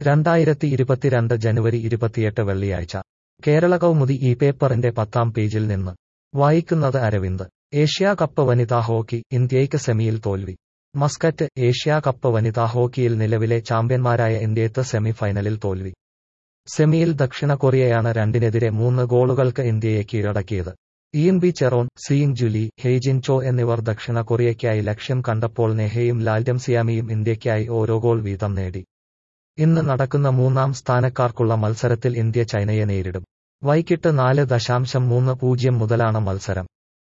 രണ്ടായിരത്തി ഇരുപത്തിരണ്ട് ജനുവരി ഇരുപത്തിയെട്ട് വെള്ളിയാഴ്ച കേരള കൗമുദി ഈ പേപ്പറിന്റെ പത്താം പേജിൽ നിന്ന് വായിക്കുന്നത് അരവിന്ദ് ഏഷ്യാ കപ്പ് വനിതാ ഹോക്കി ഇന്ത്യയ്ക്ക് സെമിയിൽ തോൽവി മസ്കറ്റ് ഏഷ്യാ കപ്പ് വനിതാ ഹോക്കിയിൽ നിലവിലെ ചാമ്പ്യന്മാരായ ഇന്ത്യയ്ക്ക് സെമി ഫൈനലിൽ തോൽവി സെമിയിൽ ദക്ഷിണ കൊറിയയാണ് രണ്ടിനെതിരെ മൂന്ന് ഗോളുകൾക്ക് ഇന്ത്യയെ കീഴടക്കിയത് ഇയൻ ബി ചെറോൺ സിയിങ് ജുലി ഹെയ്ജിൻ ചോ എന്നിവർ ദക്ഷിണ കൊറിയയ്ക്കായി ലക്ഷ്യം കണ്ടപ്പോൾ നെഹയും ലാൽഡം സിയാമിയും ഇന്ത്യയ്ക്കായി ഓരോ ഗോൾ വീതം നേടി ഇന്ന് നടക്കുന്ന മൂന്നാം സ്ഥാനക്കാർക്കുള്ള മത്സരത്തിൽ ഇന്ത്യ ചൈനയെ നേരിടും വൈകിട്ട് നാല് ദശാംശം മൂന്ന് പൂജ്യം മുതലാണ് മത്സരം